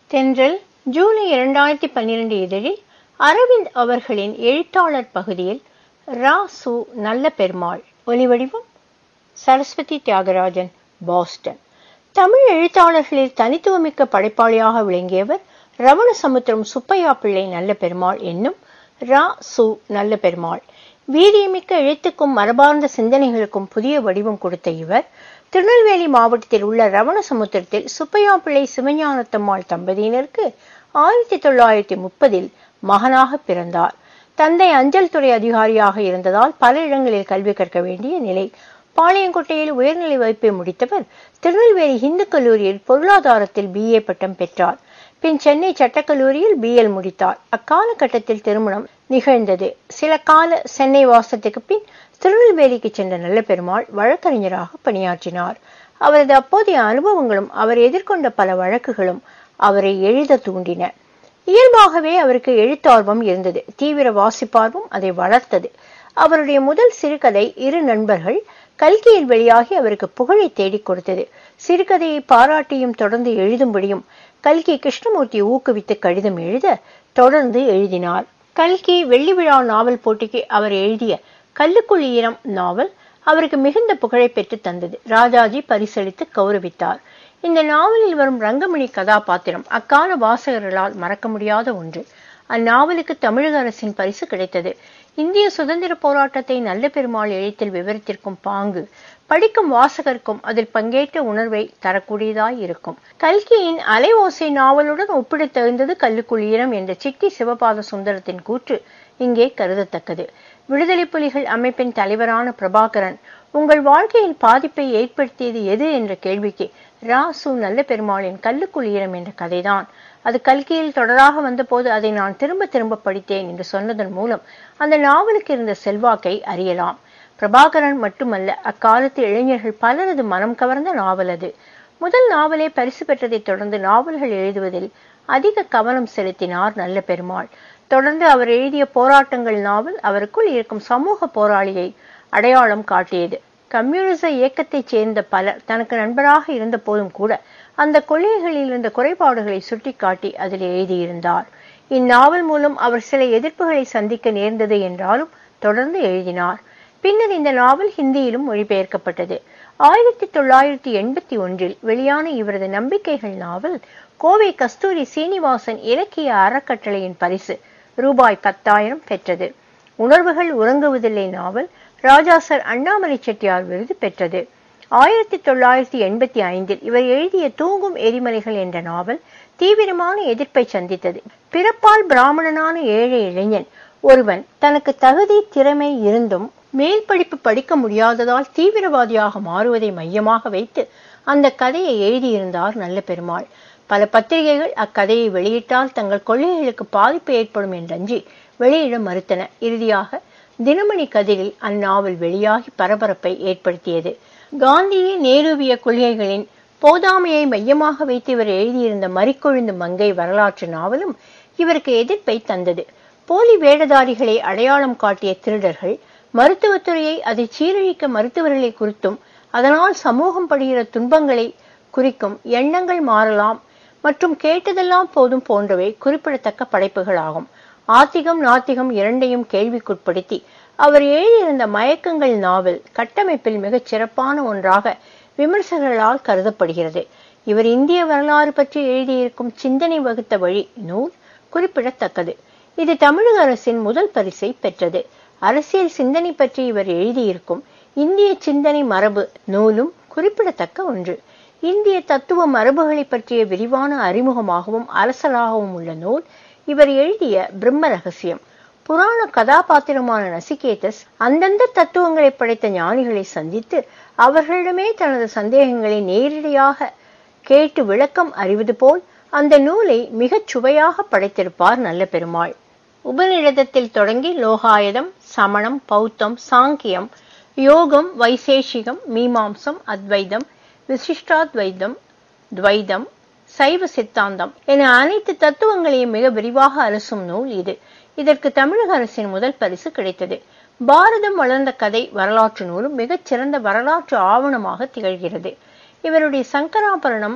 தென்றல் ஜூலை இரண்டாயிரத்தி பன்னிரண்டு இதழில் அரவிந்த் அவர்களின் எழுத்தாளர் பகுதியில் ரா சு நல்ல பெருமாள் ஒலிவடிவம் சரஸ்வதி தியாகராஜன் பாஸ்டன் தமிழ் எழுத்தாளர்களில் தனித்துவமிக்க படைப்பாளியாக விளங்கியவர் ரவணசமுத்திரம் சுப்பையா பிள்ளை நல்ல பெருமாள் என்னும் ரா சு நல்ல பெருமாள் வீரியமிக்க எழுத்துக்கும் மரபார்ந்த சிந்தனைகளுக்கும் புதிய வடிவம் கொடுத்த இவர் திருநெல்வேலி மாவட்டத்தில் உள்ள ரவணசமுத்திரத்தில் சுப்பையா பிள்ளை சிவஞானத்தம்மாள் தம்பதியினருக்கு ஆயிரத்தி தொள்ளாயிரத்தி முப்பதில் மகனாக பிறந்தார் தந்தை அஞ்சல் துறை அதிகாரியாக இருந்ததால் பல இடங்களில் கல்வி கற்க வேண்டிய நிலை பாளையங்கோட்டையில் உயர்நிலை வகுப்பை முடித்தவர் திருநெல்வேலி இந்து கல்லூரியில் பொருளாதாரத்தில் பிஏ பட்டம் பெற்றார் பின் சென்னை சட்டக்கல்லூரியில் பிஎல் முடித்தார் அக்காலகட்டத்தில் திருமணம் நிகழ்ந்தது சில கால சென்னை வாசத்துக்கு பின் திருநெல்வேலிக்கு சென்ற நல்ல பெருமாள் வழக்கறிஞராக பணியாற்றினார் அவரது அப்போதைய அனுபவங்களும் அவர் எதிர்கொண்ட பல வழக்குகளும் அவரை எழுத தூண்டின இயல்பாகவே அவருக்கு எழுத்தார்வம் இருந்தது தீவிர வாசிப்பார்வம் அதை வளர்த்தது அவருடைய முதல் சிறுகதை இரு நண்பர்கள் கல்கியில் வெளியாகி அவருக்கு புகழை தேடிக் கொடுத்தது சிறுகதையை பாராட்டியும் தொடர்ந்து எழுதும்படியும் கல்கி கிருஷ்ணமூர்த்தி ஊக்குவித்து கடிதம் எழுத தொடர்ந்து எழுதினார் கல்கி வெள்ளி விழா நாவல் போட்டிக்கு அவர் எழுதிய கல்லுக்குள் ஈரம் நாவல் அவருக்கு மிகுந்த புகழை பெற்று தந்தது ராஜாஜி பரிசளித்து கௌரவித்தார் இந்த நாவலில் வரும் ரங்கமணி கதாபாத்திரம் அக்கால வாசகர்களால் மறக்க முடியாத ஒன்று அந்நாவலுக்கு தமிழக அரசின் பரிசு கிடைத்தது இந்திய சுதந்திர போராட்டத்தை நல்ல பெருமாள் எழுத்தில் விவரித்திருக்கும் பாங்கு படிக்கும் வாசகருக்கும் அதில் பங்கேற்ற உணர்வை தரக்கூடியதாய் இருக்கும் கல்கியின் அலை ஓசை நாவலுடன் ஒப்பிடத் தகுந்தது கல்லுக்குள்ளீரம் என்ற சிட்டி சிவபாத சுந்தரத்தின் கூற்று இங்கே கருதத்தக்கது விடுதலை புலிகள் அமைப்பின் தலைவரான பிரபாகரன் உங்கள் வாழ்க்கையில் பாதிப்பை ஏற்படுத்தியது எது என்ற கேள்விக்கு ராசு நல்ல பெருமாளின் கல்லுக்குள் ஈரம் என்ற கதைதான் அது கல்கியில் தொடராக வந்தபோது அதை நான் திரும்ப திரும்ப படித்தேன் என்று சொன்னதன் மூலம் அந்த நாவலுக்கு இருந்த செல்வாக்கை அறியலாம் பிரபாகரன் மட்டுமல்ல அக்காலத்து இளைஞர்கள் பலரது மனம் கவர்ந்த நாவல் அது முதல் நாவலே பரிசு பெற்றதைத் தொடர்ந்து நாவல்கள் எழுதுவதில் அதிக கவனம் செலுத்தினார் நல்ல பெருமாள் தொடர்ந்து அவர் எழுதிய போராட்டங்கள் நாவல் அவருக்குள் இருக்கும் சமூக போராளியை அடையாளம் காட்டியது கம்யூனிச இயக்கத்தைச் சேர்ந்த பலர் தனக்கு நண்பராக இருந்த போதும் கூட அந்த கொள்கைகளில் இருந்த குறைபாடுகளை சுட்டிக்காட்டி அதில் எழுதியிருந்தார் இந்நாவல் மூலம் அவர் சில எதிர்ப்புகளை சந்திக்க நேர்ந்தது என்றாலும் தொடர்ந்து எழுதினார் பின்னர் இந்த நாவல் ஹிந்தியிலும் மொழிபெயர்க்கப்பட்டது ஆயிரத்தி தொள்ளாயிரத்தி எண்பத்தி ஒன்றில் வெளியான இவரது நம்பிக்கைகள் நாவல் கோவை கஸ்தூரி சீனிவாசன் இலக்கிய அறக்கட்டளையின் பரிசு ரூபாய் பத்தாயிரம் பெற்றது உணர்வுகள் உறங்குவதில்லை நாவல் ராஜா சர் அண்ணாமலை செட்டியார் விருது பெற்றது ஆயிரத்தி தொள்ளாயிரத்தி எண்பத்தி ஐந்தில் இவர் எழுதிய தூங்கும் எரிமலைகள் என்ற நாவல் தீவிரமான எதிர்ப்பை சந்தித்தது பிறப்பால் பிராமணனான ஏழை இளைஞன் ஒருவன் தனக்கு தகுதி திறமை இருந்தும் மேல் படிப்பு படிக்க முடியாததால் தீவிரவாதியாக மாறுவதை மையமாக வைத்து அந்த கதையை எழுதியிருந்தார் நல்ல பெருமாள் பல பத்திரிகைகள் அக்கதையை வெளியிட்டால் தங்கள் கொள்கைகளுக்கு பாதிப்பு ஏற்படும் என்றஞ்சி வெளியிட மறுத்தன இறுதியாக தினமணி கதிரில் அந்நாவல் வெளியாகி பரபரப்பை ஏற்படுத்தியது காந்திய நேருவிய கொள்கைகளின் போதாமையை மையமாக வைத்து இவர் எழுதியிருந்த மறிக்கொழுந்து மங்கை வரலாற்று நாவலும் இவருக்கு எதிர்ப்பை தந்தது போலி வேடதாரிகளை அடையாளம் காட்டிய திருடர்கள் மருத்துவத்துறையை அதை சீரழிக்க மருத்துவர்களை குறித்தும் அதனால் சமூகம் படுகிற துன்பங்களை குறிக்கும் எண்ணங்கள் மாறலாம் மற்றும் கேட்டதெல்லாம் போதும் போன்றவை குறிப்பிடத்தக்க படைப்புகளாகும் ஆத்திகம் நாத்திகம் இரண்டையும் கேள்விக்குட்படுத்தி அவர் எழுதியிருந்த மயக்கங்கள் நாவல் கட்டமைப்பில் மிகச் சிறப்பான ஒன்றாக விமர்சகர்களால் கருதப்படுகிறது இவர் இந்திய வரலாறு பற்றி எழுதியிருக்கும் சிந்தனை வகுத்த வழி நூல் குறிப்பிடத்தக்கது இது தமிழக அரசின் முதல் பரிசை பெற்றது அரசியல் சிந்தனை பற்றி இவர் எழுதியிருக்கும் இந்திய சிந்தனை மரபு நூலும் குறிப்பிடத்தக்க ஒன்று இந்திய தத்துவ மரபுகளை பற்றிய விரிவான அறிமுகமாகவும் அரசராகவும் உள்ள நூல் இவர் எழுதிய பிரம்ம ரகசியம் புராண கதாபாத்திரமான நசிகேதஸ் அந்தந்த தத்துவங்களை படைத்த ஞானிகளை சந்தித்து அவர்களிடமே தனது சந்தேகங்களை நேரடியாக கேட்டு விளக்கம் அறிவது போல் அந்த நூலை மிகச் சுவையாக படைத்திருப்பார் நல்ல பெருமாள் உபநிடதத்தில் தொடங்கி லோகாயதம் சமணம் பௌத்தம் சாங்கியம் யோகம் வைசேஷிகம் மீமாம்சம் அத்வைதம் விசிஷ்டாத்வைதம் துவைதம் சைவ சித்தாந்தம் என அனைத்து தத்துவங்களையும் மிக விரிவாக அலசும் நூல் இது இதற்கு தமிழக அரசின் முதல் பரிசு கிடைத்தது பாரதம் வளர்ந்த கதை வரலாற்று நூலும் மிகச் சிறந்த வரலாற்று ஆவணமாக திகழ்கிறது இவருடைய சங்கராபரணம்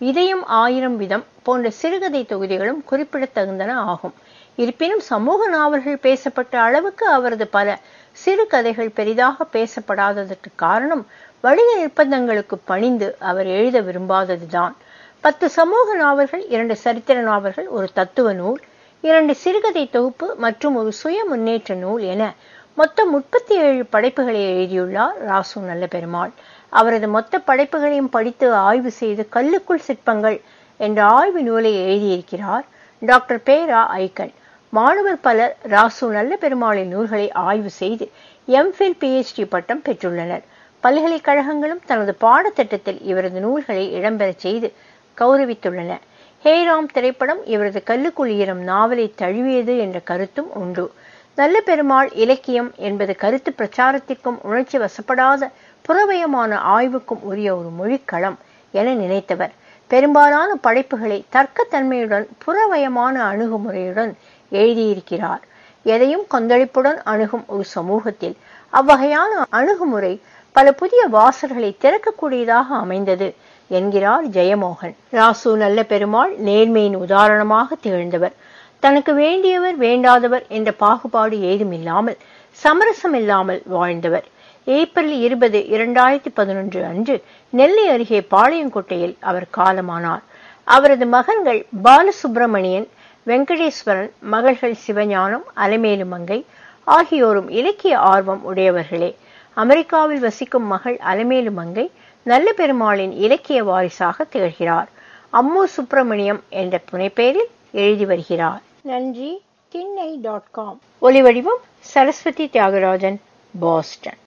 இதயம் ஆயிரம் விதம் போன்ற சிறுகதை தொகுதிகளும் குறிப்பிடத்தகுந்தன ஆகும் இருப்பினும் சமூக நாவல்கள் பேசப்பட்ட அளவுக்கு அவரது பல சிறுகதைகள் பெரிதாக பேசப்படாததற்கு காரணம் வணிக நிர்பந்தங்களுக்கு பணிந்து அவர் எழுத விரும்பாததுதான் பத்து சமூக நாவல்கள் இரண்டு சரித்திர நாவல்கள் ஒரு தத்துவ நூல் இரண்டு சிறுகதை தொகுப்பு மற்றும் ஒரு சுய முன்னேற்ற நூல் என மொத்தம் முப்பத்தி ஏழு படைப்புகளை எழுதியுள்ளார் ராசு நல்ல பெருமாள் அவரது மொத்த படைப்புகளையும் படித்து ஆய்வு செய்து கல்லுக்குள் சிற்பங்கள் என்ற ஆய்வு நூலை எழுதியிருக்கிறார் டாக்டர் பேரா ஐக்கன் மாணவர் பலர் ராசு நல்ல பெருமாளின் நூல்களை ஆய்வு செய்து எம்ஃபில் பிஹெச்டி பட்டம் பெற்றுள்ளனர் பல்கலைக்கழகங்களும் தனது பாடத்திட்டத்தில் இவரது நூல்களை இடம்பெறச் செய்து கௌரவித்துள்ளன ஹேராம் திரைப்படம் இவரது கல்லுக்குள் ஈரம் நாவலை தழுவியது என்ற கருத்தும் உண்டு நல்ல பெருமாள் இலக்கியம் என்பது கருத்து பிரச்சாரத்திற்கும் உணர்ச்சி வசப்படாத புறவயமான ஆய்வுக்கும் உரிய ஒரு மொழிக்களம் என நினைத்தவர் பெரும்பாலான படைப்புகளை தர்க்கத்தன்மையுடன் புறவயமான அணுகுமுறையுடன் எழுதியிருக்கிறார் எதையும் கொந்தளிப்புடன் அணுகும் ஒரு சமூகத்தில் அவ்வகையான அணுகுமுறை பல புதிய வாசல்களை திறக்கக்கூடியதாக அமைந்தது என்கிறார் ஜெயமோகன் ராசு நல்ல பெருமாள் நேர்மையின் உதாரணமாக திகழ்ந்தவர் தனக்கு வேண்டியவர் வேண்டாதவர் என்ற பாகுபாடு ஏதுமில்லாமல் சமரசம் இல்லாமல் வாழ்ந்தவர் ஏப்ரல் இருபது இரண்டாயிரத்தி பதினொன்று அன்று நெல்லை அருகே பாளையங்கோட்டையில் அவர் காலமானார் அவரது மகன்கள் பாலசுப்பிரமணியன் வெங்கடேஸ்வரன் மகள்கள் சிவஞானம் அலமேலு மங்கை ஆகியோரும் இலக்கிய ஆர்வம் உடையவர்களே அமெரிக்காவில் வசிக்கும் மகள் அலமேலு மங்கை நல்ல பெருமாளின் இலக்கிய வாரிசாக திகழ்கிறார் அம்மு சுப்பிரமணியம் என்ற புனைப்பெயரில் எழுதி வருகிறார் நன்றி திண்ணை டாட் காம் ஒலிவடிவம் சரஸ்வதி தியாகராஜன் பாஸ்டன்